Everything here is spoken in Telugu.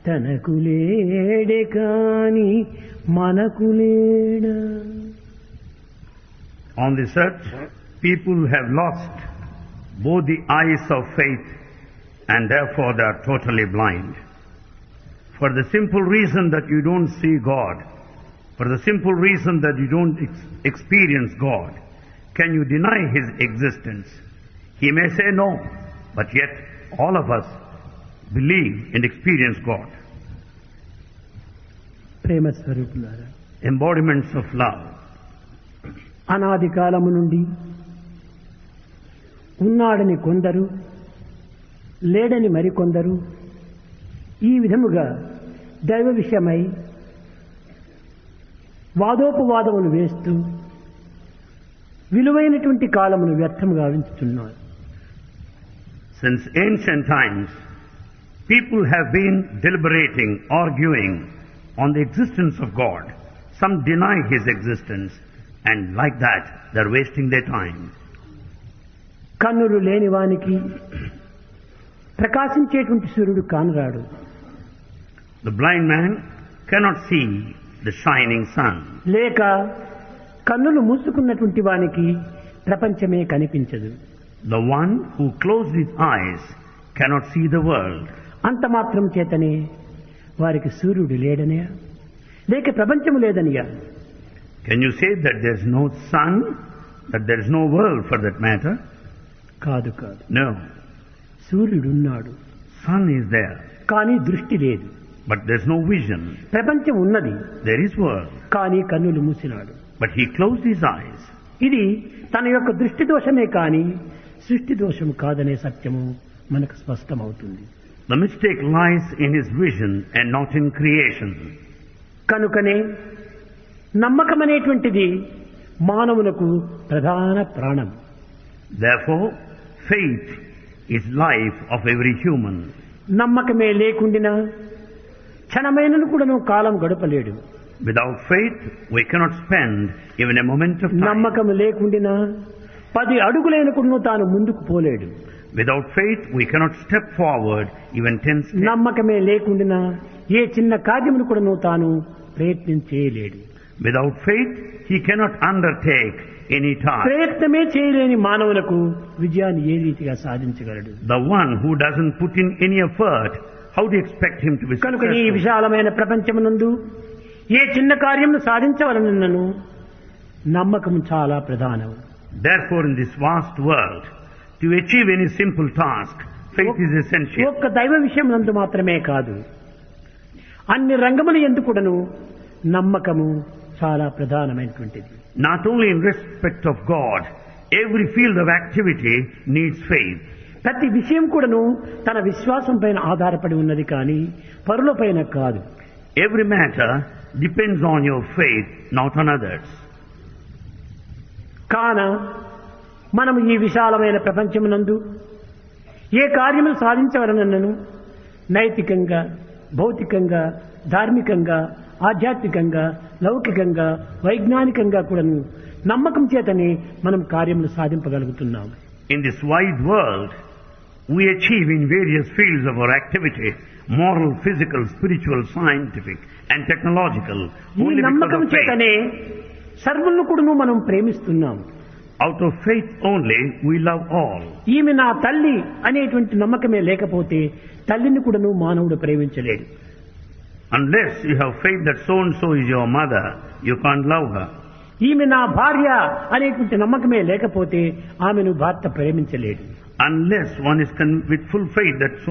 తనకు లేడే కాని మనకు లేడా On this earth, people have lost both the eyes of faith and therefore they are totally blind. For the simple reason that you don't see God, for the simple reason that you don't ex- experience God, can you deny His existence? He may say no, but yet all of us believe and experience God. ప్రేమ స్వరూపులారా Embodiments of love. అనాది కాలము నుండి ఉన్నాడని కొందరు లేడని మరికొందరు ఈ విధముగా దైవ విషయమై వాదోపవాదములు వేస్తూ విలువైనటువంటి కాలమును వ్యర్థము గావించుతున్నారు Since ancient times, people have been deliberating, arguing on the existence of God. Some deny His existence, and like that, they're wasting their time. కన్నులు లేని వానికి ప్రకాశించేటువంటి సూర్యుడు కానరాడు The blind man cannot see the shining sun. లేక కన్నులు మూసుకున్నటువంటి వానికి ప్రపంచమే కనిపించదు The one who closed his eyes cannot see the world. అంత మాత్రం చేతనే వారికి సూర్యుడు లేడనియా లేక ప్రపంచము లేదనియా Can you say that there's no sun, that there's no world for that matter? కాదు కాదు No. సూర్యుడున్నాడు Sun is there, కానీ దృష్టి లేదు but there's no vision. ప్రపంచం ఉన్నది There is world, కానీ కన్నులు మూసినాడు but he closed his eyes. ఇది తన యొక్క దృష్టి దోషమే కానీ సృష్టి దోషము కాదనే సత్యము మనకు స్పష్టమవుతుంది The mistake lies in his vision and not in creation. కనుకనే నమ్మకం అనేటువంటిది మానవులకు ప్రధాన ప్రాణం Therefore, faith is life of every human. నమ్మకమే లేకుండినా క్షణమైనను కూడాను కాలం గడపలేడు Without faith, we cannot spend even a moment of time. నమ్మకం లేకుండినా పది అడుగులైన కూడాను తాను ముందుకు పోలేడు Without faith, we cannot step forward even ten steps. నమ్మకమే లేకుండినా ఏ చిన్న కార్యమును కూడాను తాను ప్రయత్నం చేయలేడు Without faith, he cannot undertake any task. ప్రయత్నమే చేయలేని మానవులకు విజయాన్ని ఏ రీతిగా సాధించగలడు The one who doesn't put in any effort, how do you expect him to be కనుక ఈ successful? విశాలమైన ప్రపంచమునందు ఏ చిన్న కార్యమును సాధించవలనను నమ్మకం చాలా ప్రధానం Therefore, in this vast world, to achieve any simple task, faith is essential. ఒక్క దైవ విషయం నందు మాత్రమే కాదు అన్ని రంగముల ఎందు కూడాను నమ్మకము చాలా ప్రధానమైనటువంటిది Not only in respect of God, every field of activity needs faith. ప్రతి విషయం కూడాను తన విశ్వాసం పైన ఆధారపడి ఉన్నది కానీ పరుల పైన కాదు Every matter depends on your faith, not on others. కాన మనం ఈ విశాలమైన ప్రపంచమునందు ఏ కార్యములు సాధించవలనను నైతికంగా భౌతికంగా ధార్మికంగా ఆధ్యాత్మికంగా లౌకికంగా వైజ్ఞానికంగా కూడాను నమ్మకం చేతనే మనం కార్యములు సాధింపగలుగుతున్నాం In this wide world, we achieve in various fields of our activity, moral, physical, spiritual, scientific, and technological, ఈ only because నమ్మకం of faith. చేతనే సర్వులను కూడాను మనం ప్రేమిస్తున్నాం Out of faith only, we love all. ఈమె నా తల్లి అనేటువంటి నమ్మకమే లేకపోతే తల్లిని కూడాను మానవుడు ప్రేమించలేడు Unless you have faith that so and so is your mother, you can't love her. ఈమె నా భార్య అనేటువంటి నమ్మకమే లేకపోతే ఆమెను భర్త ప్రేమించలేడు Unless one is con- with full faith that so